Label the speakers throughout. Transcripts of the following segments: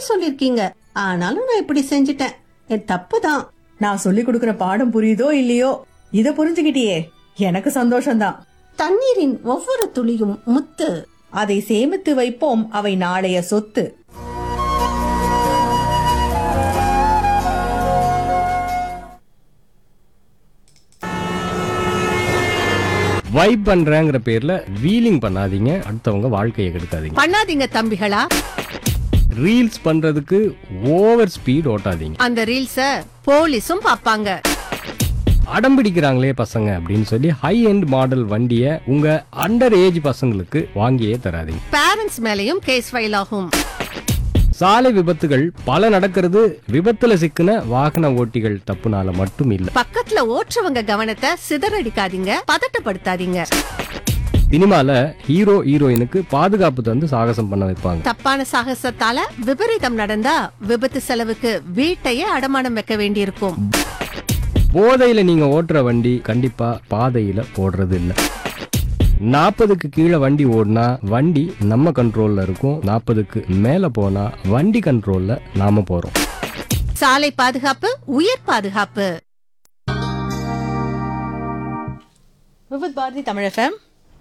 Speaker 1: சொல்லிருக்கீங்க ஆனாலும் நான் இப்படி செஞ்சிட்டேன் என் தப்பு தான்
Speaker 2: நான் சொல்லி கொடுக்கிற பாடம் புரியுதோ இல்லையோ இத புரிஞ்சுக்கிட்டியே எனக்கு சந்தோஷம்தான்
Speaker 1: தண்ணீரின் ஒவ்வொரு துளியும் முத்து
Speaker 2: அதை சேமித்து வைப்போம் அவை நாளைய சொத்து
Speaker 3: வைப் பண்றேங்கிற பேர்ல வீலிங் பண்ணாதீங்க அடுத்தவங்க வாழ்க்கையை கெடுக்காதீங்க
Speaker 4: பண்ணாதீங்க தம்பிகளா
Speaker 3: ரீல்ஸ் பண்றதுக்கு ஓவர் ஸ்பீட் ஓட்டாதீங்க
Speaker 4: அந்த ரீல்ஸ போலீஸும் பாப்பாங்க
Speaker 3: அடம் பிடிக்கிறாங்களே பசங்க அப்படின்னு சொல்லி ஹை எண்ட் மாடல் வண்டியை உங்க அண்டர் ஏஜ் பசங்களுக்கு வாங்கியே தராதீங்க
Speaker 4: பேரண்ட்ஸ் மேலயும் கேஸ் ஃபைல் ஆகும்
Speaker 3: சாலை விபத்துகள் பல நடக்கிறது விபத்துல சிக்கின வாகன ஓட்டிகள் தப்புனால மட்டும் இல்ல
Speaker 4: பக்கத்துல ஓட்டுறவங்க கவனத்தை சிதறடிக்காதீங்க பதட்டப்படுத்தாதீங்க
Speaker 3: சினிமால ஹீரோ ஹீரோயினுக்கு பாதுகாப்பு தந்து சாகசம் பண்ண வைப்பாங்க
Speaker 4: தப்பான சாகசத்தால விபரீதம் நடந்தா விபத்து செலவுக்கு வீட்டையே அடமானம் வைக்க வேண்டியிருக்கும்
Speaker 3: போதையில நீங்க ஓட்டுற வண்டி கண்டிப்பா பாதையில ஓடுறது இல்ல நாற்பதுக்கு கீழே வண்டி ஓடினா வண்டி நம்ம கண்ட்ரோல்ல இருக்கும் நாற்பதுக்கு மேல போனா வண்டி கண்ட்ரோல்ல நாம போறோம்
Speaker 4: சாலை பாதுகாப்பு உயிர் பாதுகாப்பு
Speaker 2: விபத் பாரதி தமிழ் எஃப்எம்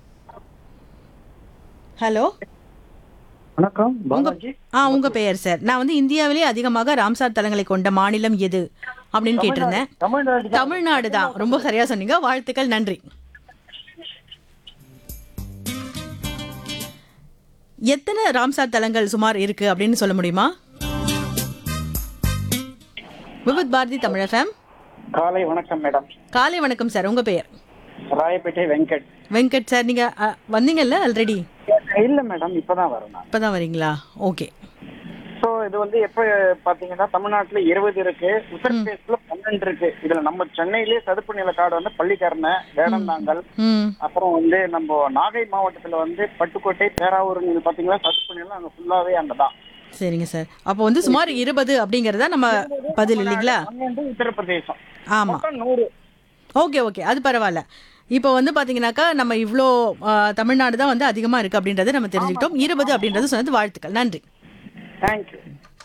Speaker 2: ஹலோ
Speaker 5: வணக்கம்
Speaker 2: உங்க
Speaker 5: பாலாஜி
Speaker 2: ஆ உங்க பெயர் சார் நான் வந்து இந்தியாவிலே அதிகமாக ராம்சார் தலங்களை கொண்ட மாநிலம் எது அப்படின்னு கேட்டிருந்தேன்
Speaker 5: தமிழ்நாடு தான்.
Speaker 2: தமிழ்நாடு தான் ரொம்ப சரியா சொன்னீங்க வாழ்த்துக்கள் நன்றி எத்தனை ராம்சார் தலங்கள் சுமார் இருக்கு அப்படின்னு சொல்ல முடியுமா விபத் பாரதி தமிழ் எஃப்எம்
Speaker 5: காலை வணக்கம் மேடம்
Speaker 2: காலை வணக்கம் சார் உங்க பெயர்
Speaker 5: ராயப்பேட்டை வெங்கட்
Speaker 2: வெங்கட் சார் நீங்க அ, வந்தீங்கல்ல ஆல்ரெடி
Speaker 5: இல்ல மேடம் இப்பதான் வரேன் நான்
Speaker 2: இப்பதான் வரீங்களா ஓகே
Speaker 5: சோ இது வந்து எப்ப பாத்தீங்கன்னா தமிழ்நாட்டுல இருபது இருக்கு உத்தரப்பிரதேசத்துல பன்னெண்டு இருக்கு இதுல நம்ம சென்னையிலேயே சதுப்பு நில காடு வந்து பள்ளிக்கரணை வேடந்தாங்கல்
Speaker 2: ம்
Speaker 5: அப்புறம் வந்து நம்ம நாகை மாவட்டத்துல வந்து பட்டுக்கோட்டை பேராவூர் நீங்க பாத்தீங்கன்னா சதுப்பு நிலம் அங்க ஃபுல்லாவே அங்கதான்
Speaker 2: சரிங்க சார் அப்போ வந்து சுமார் இருபது அப்படிங்கறதா நம்ம பதில் இல்லைங்களா
Speaker 5: பன்னெண்டு உத்தரப்பிரதேசம்
Speaker 2: ஆமா
Speaker 5: மொத்தம் நூறு
Speaker 2: ஓகே ஓகே அது பரவாயில்ல இப்போ வந்து பாத்தீங்கன்னாக்கா நம்ம இவ்வளோ ஆ, தமிழ்நாடு தான் வந்து அதிகமா இருக்கு அப்படின்றத நம்ம தெரிஞ்சுக்கிட்டோம் இருபது அப்படின்றது சொன்னது வாழ்த்துக்கள் நன்றி
Speaker 5: தேங்க்யூ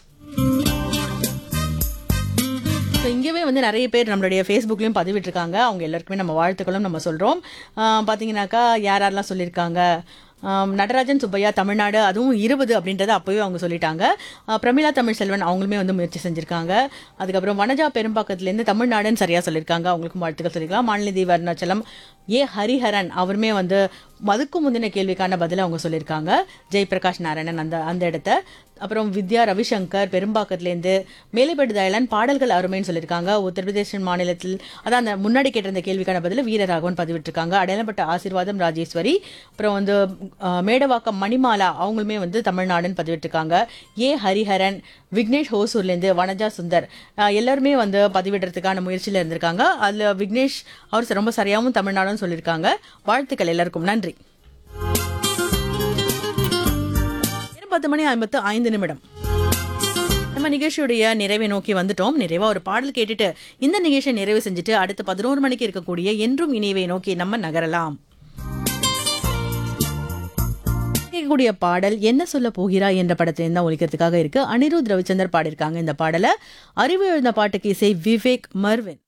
Speaker 2: ஸோ இங்கேவே வந்து நிறைய பேர் நம்மளுடைய ஃபேஸ்புக்லேயும் பதிவிட்டிருக்காங்க அவங்க எல்லாருக்குமே நம்ம வாழ்த்துக்களும் நம்ம சொல்கிறோம் பார்த்தீங்கன்னாக்கா யார் யாரெல்லாம் சொல்லியிருக்காங்க ஆம், நடராஜன் சுப்பையா தமிழ்நாடு அதுவும் இருபது அப்படின்றத அப்போவே அவங்க சொல்லிட்டாங்க ஆ, பிரமிளா தமிழ் செல்வன் அவங்களுமே வந்து முயற்சி செஞ்சுருக்காங்க அதுக்கப்புறம் வனஜா பெரும்பாக்கத்துலேருந்து தமிழ்நாடுன்னு சரியாக சொல்லியிருக்காங்க அவங்களுக்கும் வாழ்த்துக்கள் சொல்லிக்கலாம் மாநிலதி அருணாச்சலம் ஏ ஹரிஹரன் அவருமே வந்து அதுக்கு முந்தின கேள்விக்கான பதிலை அவங்க சொல்லியிருக்காங்க ஜெயபிரகாஷ் நாராயணன் அந்த அந்த இடத்த அப்புறம் வித்யா ரவிசங்கர் பெரும்பாக்கத்துலேருந்து மேலைப்பட்டு தயலன் பாடல்கள் அருமைன்னு சொல்லியிருக்காங்க உத்தரப்பிரதேச மாநிலத்தில் அதான் அந்த முன்னாடி கேட்டிருந்த கேள்விக்கான பதில வீரராகவன் பதிவிட்டிருக்காங்க அடையாளப்பட்ட ஆசீர்வாதம் ராஜேஸ்வரி அப்புறம் வந்து அஹ், மேடவாக்கம் மணிமாலா அவங்களுமே வந்து தமிழ்நாடுன்னு பதிவிட்டிருக்காங்க ஏ ஹரிஹரன் விக்னேஷ் ஹோசூர்லேருந்து வனஜா சுந்தர் அஹ், எல்லாருமே வந்து பதிவிடுறதுக்கான முயற்சியில் இருந்திருக்காங்க அதில் விக்னேஷ் அவர் ரொம்ப சரியாகவும் தமிழ்நாடுன்னு சொல்லியிருக்காங்க வாழ்த்துக்கள் எல்லாருக்கும் நன்றி நேரம் பத்து மணி ஐம்பத்து ஐந்து நிமிடம் நம்ம நிகழ்ச்சியுடைய நிறைவை நோக்கி வந்துட்டோம் நிறைவா ஒரு பாடல் கேட்டுட்டு இந்த நிகழ்ச்சியை நிறைவு செஞ்சுட்டு அடுத்து பதினோரு மணிக்கு இருக்கக்கூடிய என்றும் இனிவை நோக்கி நம்ம நகரலாம் கேட்கக்கூடிய பாடல் என்ன சொல்ல போகிறா என்ற படத்திலிருந்து தான் ஒலிக்கிறதுக்காக இருக்கு அனிருத் ரவிச்சந்தர் பாடியிருக்காங்க இந்த பாடலை அறிவு எழுந்த பாட்டுக்கு இசை விவேக் மர்வின்